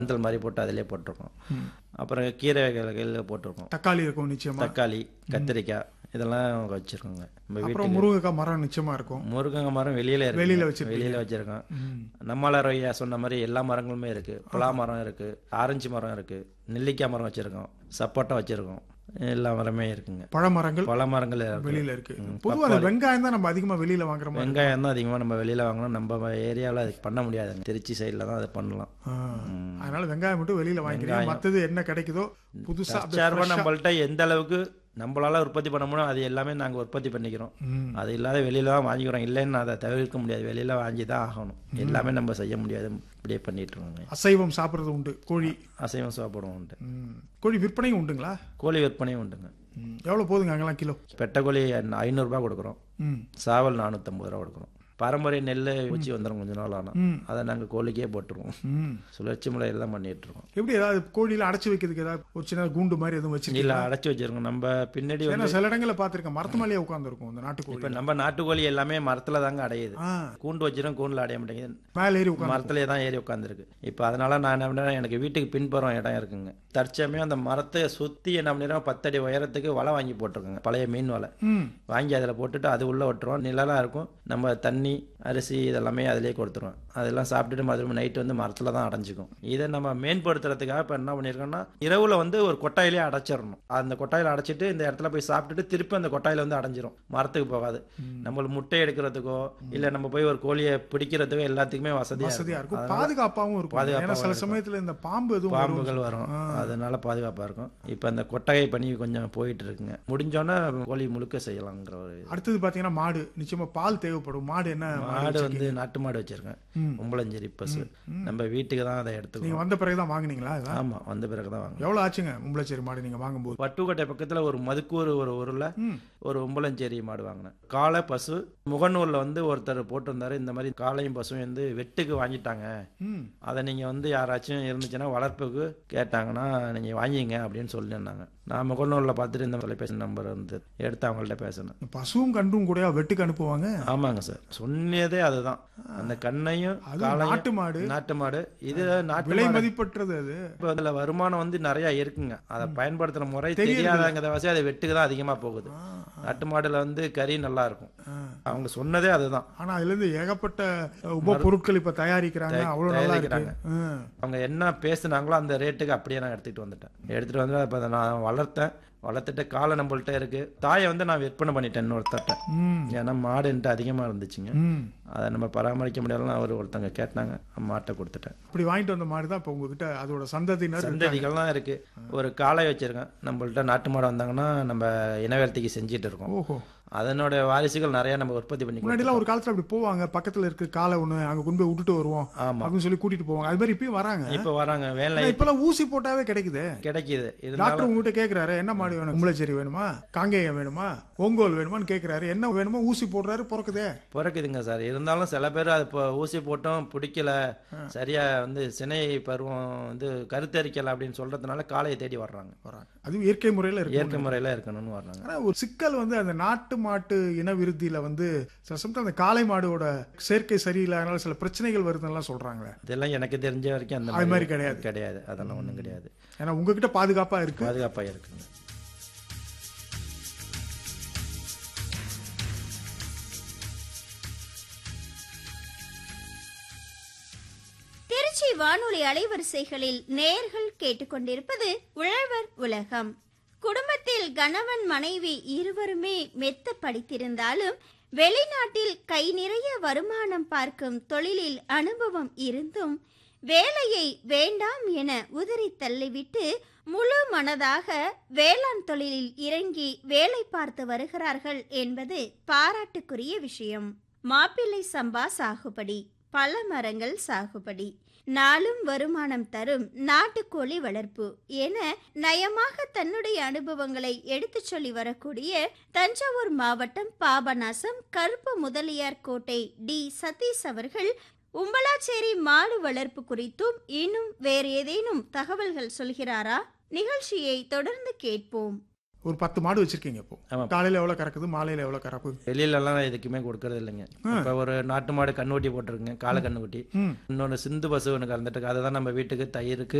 மஞ்சள் மாதிரி போட்டு அதிலே போட்டிருக்கோம் ம். அப்புறம் கீரை வகைகள் போட்டிருக்கோம் தக்காளி இருக்கும் நிச்சயமா தக்காளி கத்திரிக்காய் இதெல்லாம் வச்சிருக்கோங்க நம்ம அப்புறம் வீட்டுக்கு முருங்கைக்காய் மரம் நிச்சயமா இருக்கும் முருங்கங்க மரம் வெளியில இருக்கு வெளியில வச்சிருக்கீங்க. வெளியில வச்சிருக்கோம் ம். நம்மளார் ஐயா சொன்ன மாதிரி எல்லா மரங்களுமே இருக்கு பலா மரம் இருக்கு ஆரஞ்சு மரம் இருக்கு நெல்லிக்காய் மரம் வச்சிருக்கோம் சப்போட்டா வச்சிருக்கோம் எல்லா மரமே இருக்குங்க பழமரங்கள் பல மரங்கள் இருக்கு வெளியில இருக்கு பொதுவா அந்த வெங்காயம் தான் நம்ம அதிகமா வெளியில வாங்குற மாதிரி வெங்காயம் தான் அதிகமாக நம்ம வெளியில வாங்கணும் நம்ம ஏரியாவில் அது பண்ண முடியாதுங்க திருச்சி சைடில் தான் அதை பண்ணலாம் ஆ. அதனால வெங்காயம் மட்டும் வெளியில வாங்கிக்கிறீங்க மத்தது என்ன கிடைக்குதோ புதுசா அப்படியே தற்சார்பா fresh ஆ- நம்மள்ட்ட எந்த அளவுக்கு நம்மளால உற்பத்தி பண்ண முடியும் அது எல்லாமே நாங்கள் உற்பத்தி பண்ணிக்கிறோம் ம். அது இல்லாத வெளியில தான் வாங்கிக்கிறோம் இல்லைன்னு அதை தவிர்க்க முடியாது வெளியில வாங்கி தான் ஆகணும் எல்லாமே நம்ம செய்ய முடியாது இப்படியே பண்ணிட்டு இருக்கோங்க அசைவம் சாப்பிடுறது உண்டு கோழி அசைவம் சாப்பிடுவோம் உண்டு ம். கோழி விற்பனையும் உண்டுங்களா கோழி விற்பனையும் உண்டுங்க ம். எவ்வளவு போகுதுங்க அங்கெல்லாம் கிலோ பெட்டை கோழி ஐநூறுரூபா கொடுக்குறோம் ம் சாவல் நானூற்றம்பது ரூபா கொடுக்குறோம் பாரம்பரிய நெல் ஊச்சி வந்துடும் கொஞ்ச நாள் ஆனால் ம். அதை நாங்கள் கோழிக்கே போட்டுருவோம் ம் சுழற்சி முறையில் தான் பண்ணிட்டு இருக்கோம் எப்படி ஏதாவது கோழியில அடைச்சு வைக்கிறதுக்கு ஏதாவது ஒரு சின்ன கூண்டு மாதிரி எதுவும் வச்சிருக்கீங்க இல்லை அடைச்சி வச்சிருக்கோம் நம்ம பின்னாடி வந்து ஏன்னா சில இடங்கள்ல பார்த்திருக்கேன் மரத்து மேலேயே உட்காந்துருக்கும் இந்த நாட்டுக்கோழி இப்போ நம்ம நாட்டுக்கோழி எல்லாமே மரத்தில் தாங்க அடையுது ஆ கூண்டு வச்சிரும் கூண்டில் அடைய மாட்டேங்குது மேலே ஏறி உட்காந்து மரத்துலேயே தான் ஏறி உட்காந்துருக்கு இப்போ அதனால நான் என்ன பண்ணுறேன் எனக்கு வீட்டுக்கு பின்புறம் இடம் இருக்குங்க தற்சமயம் அந்த மரத்தை சுற்றி என்ன பண்ணிடுறோம் பத்தடி உயரத்துக்கு வலை வாங்கி போட்டிருக்கோங்க பழைய மீன் வலை ம் வாங்கி அதில் போட்டுட்டு அது உள்ளே விட்டுருவோம் நிழலாக இருக்கும் நம்ம தண்ணி அரிசி இதெல்லாமே அதிலே கொடுத்துருவோம் அதெல்லாம் சாப்பிட்டுட்டு மறுபடியும் நைட்டு வந்து மரத்தில் தான் அடைஞ்சிக்கும் இதை நம்ம மேம்படுத்துறதுக்காக இப்போ என்ன பண்ணியிருக்கோம்னா இரவில் வந்து ஒரு கொட்டாயிலே அடைச்சிடணும் அந்த கொட்டாயில் அடைச்சிட்டு இந்த இடத்துல போய் சாப்பிட்டுட்டு திருப்பி அந்த கொட்டாயில் வந்து அடைஞ்சிரும் மரத்துக்கு போகாது நம்மளுக்கு முட்டை எடுக்கிறதுக்கோ இல்லை நம்ம போய் ஒரு கோழியை பிடிக்கிறதுக்கோ எல்லாத்துக்குமே வசதியாக வசதியா இருக்கும் பாதுகாப்பாவும் இருக்கும் ஏன்னா சில சமயத்துல இந்த பாம்பு எதுவும் வரும். பாம்புகள் வரும் அதனால பாதுகாப்பாக இருக்கும் இப்போ அந்த கொட்டகை பணி கொஞ்சம் போயிட்டு இருக்குங்க முடிஞ்சோன்னா கோழி முழுக்க செய்யலாங்கிற ஒரு இது. அடுத்தது பாத்தீங்கன்னா மாடு நிச்சயமா பால் தேவைப்படும் மாடு என்ன மாடு மாடு வந்து நாட்டு மாடு வச்சிருக்கேன் ம். உம்பளஞ்சேரி பசு நம்ம வீட்டுக்கு தான் அதை எடுத்துக்கணும் நீங்க வந்த பிறகுதான் வாங்குனீங்களா இதெல்லாம் ஆமா வந்த பிறகு தான் வாங்க எவ்வளவு ஆச்சுங்க மும்பளச்சேரி மாடு நீங்க வாங்கும்போது பட்டுக்கோட்டை பக்கத்துல ஒரு மதுக்கூர் ஒரு ஊர்ல ம். ஒரு உம்பளஞ்சேரி மாடு வாங்கினேன் காளை பசு முகநூல்ல வந்து ஒருத்தர் போட்டிருந்தாரு இந்த மாதிரி காளையும் பசுவும் வந்து வெட்டுக்கு வாங்கிட்டாங்க ம் அதை நீங்க வந்து யாராச்சும் இருந்துச்சுன்னா வளர்ப்புக்கு கேட்டாங்கன்னா நீங்க வாங்கிங்க அப்படின்னு சொல்லியிருந்தாங்க நான் முகநூலில் பார்த்துட்டு இந்த தொலைபேசி நம்பர் வந்து எடுத்து அவங்கள்ட்ட பேசினேன் பசுவும் கன்றும் கூட வெட்டுக்கு அனுப்புவாங்க ஆமாங்க சார் சொன்னதே அதுதான் அந்த கண்ணையும் அது காளையும் நாட்டு மாடு நாட்டு மாடு இது நாட்டு விலை மாடு மதிப்பற்றது அது இப்போ அதில் வருமானம் வந்து நிறைய இருக்குங்க அதை பயன்படுத்துற முறை தெரியாதங்கிறத வசதி அது வெட்டுக்கு தான் அதிகமாக போகுது நாட்டு மாடுல வந்து கறி நல்லா இருக்கும் ஆ. அவங்க சொன்னதே அதுதான் ஆனா அதுல இருந்து ஏகப்பட்ட அஹ், உப பொருட்கள் இப்ப தயாரிக்கிறாங்க அவ்வளவு நல்லா இருக்கு தயாரிக்கிறாங்க. ம். அவங்க என்ன பேசுனாங்களோ அந்த ரேட்டுக்கு அப்படியே நான் எடுத்துட்டு வந்துட்டேன் எடுத்துட்டு வந்து இப்போ நான் வளர்த்தேன் வளர்த்துட்டு காலை நம்மள்ட்ட இருக்கு தாயை வந்து நான் விற்பனை பண்ணிட்டேன் இன்னொருத்தட்ட ம் ஏன்னா மாடுன்ட்டு அதிகமாக இருந்துச்சுங்க ம் அதை நம்ம பராமரிக்க முடியாதுன்னு அவர் ஒருத்தங்க கேட்டாங்க மாட்டை கொடுத்துட்டேன் அப்படி வாங்கிட்டு வந்த மாடு தான் இப்போ உங்ககிட்ட அதோட சந்ததியினர் சந்ததிகள்லாம் இருக்கு ஒரு காளை வச்சிருக்கேன் நம்மள்ட்ட நாட்டு மாடு வந்தாங்கன்னா நம்ம இனவர்த்திக்கு செஞ்சுட்டு இருக்கோம் ஓஹோ அதனோட வாரிசுகள் நிறைய நம்ம உற்பத்தி பண்ணி முன்னாடிலாம் ஒரு காலத்துல அப்படி போவாங்க பக்கத்துல இருக்க காலை ஒண்ணு அங்க கொண்டு போய் விட்டுட்டு வருவோம் ஆமா அப்படின்னு சொல்லி கூட்டிட்டு போவாங்க அது மாதிரி இப்பயும் வராங்க இப்ப வராங்க வேலை ஆனா இப்பெல்லாம் ஊசி போட்டாவே கிடைக்குது கிடைக்குது இருந்தாலும் டாக்டர் உங்ககிட்ட கேக்குறாரு என்ன மாடு வேணும் கும்பளச்சேரி வேணுமா காங்கேயம் வேணுமா ஒங்கோல் வேணுமான்னு கேக்குறாரு என்ன வேணுமோ ஊசி போடுறாரு பிறக்குதே பிறக்குதுங்க சார் இருந்தாலும் சில பேர் அது இப்போ ஊசி போட்டும் பிடிக்கல சரியா வந்து சினை பருவம் வந்து கருத்தரிக்கல அப்படின்னு சொல்றதுனால காளையை தேடி வர்றாங்க வராங்க அதுவும் இயற்கை முறையில இருக்கு இயற்கை முறையில இருக்கணும்னு வர்றாங்க ஆனா ஒரு சிக்கல் வந்து அந்த நாட்டு மாட்டு இன விருத்தியில வந்து சில சமயத்துல அந்த காளை மாடோட சேர்க்கை சரியில்லாதனால சில பிரச்சனைகள் வருதுன்னெல்லாம் சொல்றாங்களே இதெல்லாம் எனக்கு தெரிஞ்ச வரைக்கும் அந்த அது மாதிரி கிடையாது. கிடையாது அதெல்லாம் ஒண்ணும் கிடையாது ஏன்னா உங்ககிட்ட பாதுகாப்பா இருக்கு பாதுகாப்பா இருக்குங்க திருச்சி வானொலி அலைவரிசைகளில் நேர்கள் கேட்டுக்கொண்டிருப்பது உழவர் உலகம் குடும்பத்தில் கணவன் மனைவி இருவருமே மெத்த படித்திருந்தாலும் வெளிநாட்டில் கை நிறைய வருமானம் பார்க்கும் தொழிலில் அனுபவம் இருந்தும் வேலையை வேண்டாம் என உதறி தள்ளிவிட்டு முழு மனதாக வேளாண் தொழிலில் இறங்கி வேலை பார்த்து வருகிறார்கள் என்பது பாராட்டுக்குரிய விஷயம் மாப்பிள்ளை சம்பா சாகுபடி பல மரங்கள் சாகுபடி நாளும் வருமானம் தரும் நாட்டுக்கோழி வளர்ப்பு என நயமாக தன்னுடைய அனுபவங்களை எடுத்துச் சொல்லி வரக்கூடிய தஞ்சாவூர் மாவட்டம் பாபநாசம் கருப்பு முதலியார் கோட்டை டி சதீஷ் அவர்கள் உம்பலாச்சேரி மாடு வளர்ப்பு குறித்தும் இன்னும் வேறு ஏதேனும் தகவல்கள் சொல்கிறாரா நிகழ்ச்சியை தொடர்ந்து கேட்போம் ஒரு பத்து மாடு வச்சிருக்கீங்க இப்போ ஆமா. காலையில எவ்வளவு கறக்குது மாலையில எவ்வளவு கறப்பு வெளியிலலாம் எதுக்குமே கொடுக்கறது இல்லைங்க இப்போ ஒரு நாட்டு மாடு கண்ணுக்குட்டி போட்டிருக்குங்க காலை கண்ணுக்குட்டி ம் இன்னொன்று சிந்து பசு ஒன்று கறந்துட்டு அதை தான் நம்ம வீட்டுக்கு தயிருக்கு